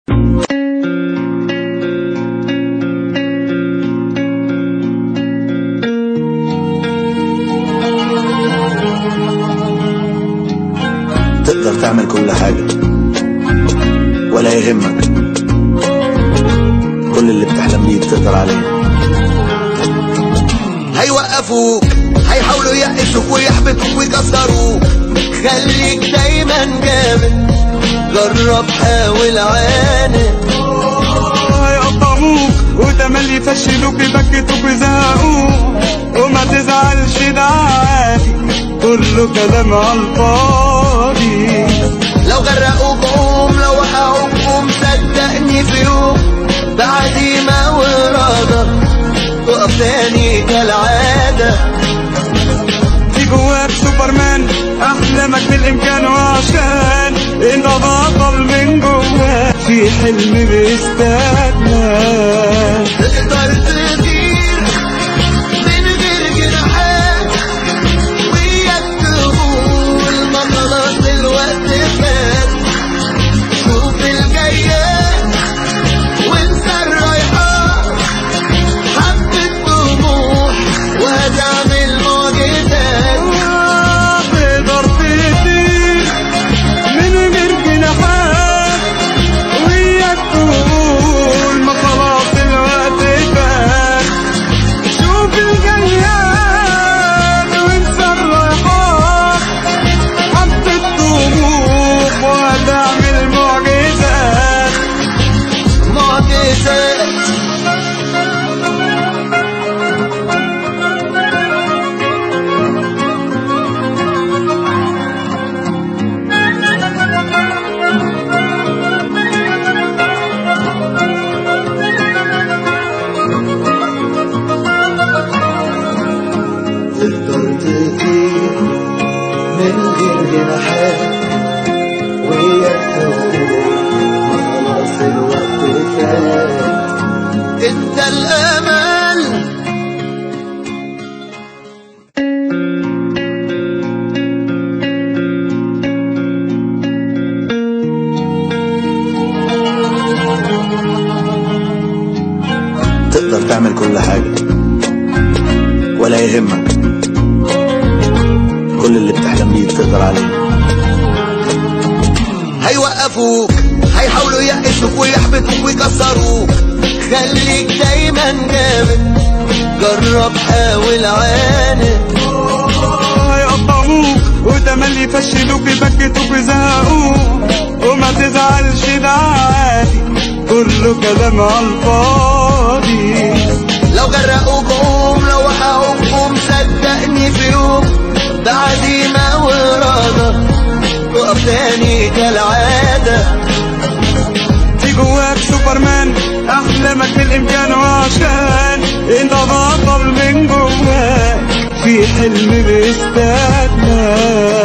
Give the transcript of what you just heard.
تقدر تعمل كل حاجة ولا يهمك كل اللي بتحلم بيه بتقدر عليه هيوقفوك هيحاولوا يقسوك ويحبطوك ويكسروك خليك دايما جامد جرب حاول عاند هيقطعوك وتملي يفشلوك يبكتوك ويزهقوك وما تزعلش ده عادي كله كلام على الفاضي لو غرقوك قوم لو وقعوك قوم صدقني في يوم بعزيمة وإرادة تقف تاني كالعادة في جواك سوبرمان احلامك بالامكان وعشان انت بطل من جواك في حلم بيستناك تقدر تطير من غير جناحات وياك تقول ما خلاص الوقت فات شوف الجايات وانسى الرايحات حبة طموح وهتعمل معجزات تقدر تطير من غير جناحات وياك تقول ما خلاص الوقت فات شوف الجياد وانسى الرايحات حبة طموح وهتعمل معجزات معجزات تقدر تطير من غير جناحات وياك تقول ما خلاص الوقت فات انت الامل تقدر تعمل كل حاجة ولا يهمك كل اللي بتحلم بيه بتقدر عليه هيوقفوك هيحاولوا يقسوك ويحبطوك ويكسروك خليك دايما جامد جرب حاول عاند هيقطعوك وتملي يفشلوك يبكتوك ويزهقوك وما تزعلش ده عادي كله كلام على الفاضي لو غرقوك قوم لو وقعوك قوم صدقني في يوم بعزيمة وإرادة تقف تاني كالعادة في جواك سوبرمان احلامك بالامكان وعشان انت بطل من جواك في حلم بيستناك